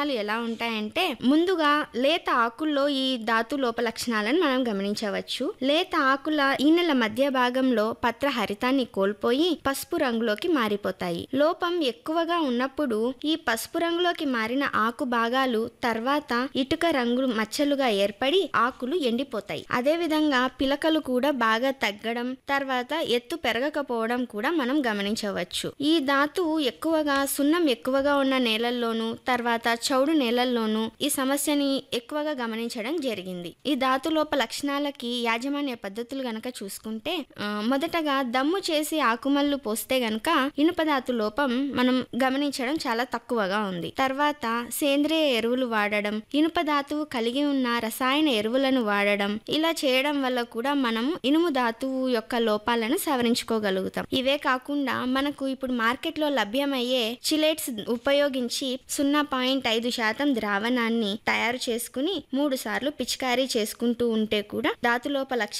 లక్షణాలు ఎలా ఉంటాయంటే ముందుగా లేత ఆకుల్లో ఈ ధాతు లోప లక్షణాలను మనం గమనించవచ్చు లేత ఆకుల ఈనెల మధ్య భాగంలో పత్ర హరితాన్ని కోల్పోయి పసుపు రంగులోకి మారిపోతాయి లోపం ఎక్కువగా ఉన్నప్పుడు ఈ పసుపు రంగులోకి మారిన ఆకు భాగాలు తర్వాత ఇటుక రంగు మచ్చలుగా ఏర్పడి ఆకులు ఎండిపోతాయి అదే విధంగా పిలకలు కూడా బాగా తగ్గడం తర్వాత ఎత్తు పెరగకపోవడం కూడా మనం గమనించవచ్చు ఈ ధాతు ఎక్కువగా సున్నం ఎక్కువగా ఉన్న నేలల్లోనూ తర్వాత చౌడు నేలల్లోనూ ఈ సమస్యని ఎక్కువగా గమనించడం జరిగింది ఈ ధాతు లోప లక్షణాలకి యాజమాన్య పద్ధతులు గనక చూసుకుంటే ఆ, మొదటగా దమ్ము చేసి ఆకుమల్లు పోస్తే గనక ఇనుప ధాతు లోపం మనం గమనించడం చాలా తక్కువగా ఉంది తర్వాత సేంద్రియ ఎరువులు వాడడం ఇనుప ధాతువు కలిగి ఉన్న రసాయన ఎరువులను వాడడం ఇలా చేయడం వల్ల కూడా మనం ఇనుము ధాతువు యొక్క లోపాలను సవరించుకోగలుగుతాం ఇవే కాకుండా మనకు ఇప్పుడు మార్కెట్లో లభ్యమయ్యే చిలేట్స్ ఉపయోగించి సున్నా పాయింట్ ఐదు శాతం ద్రావణాన్ని తయారు చేసుకుని మూడు సార్లు పిచికారీ చేసుకుంటూ ఉంటే కూడా ధాతు లోప లక్ష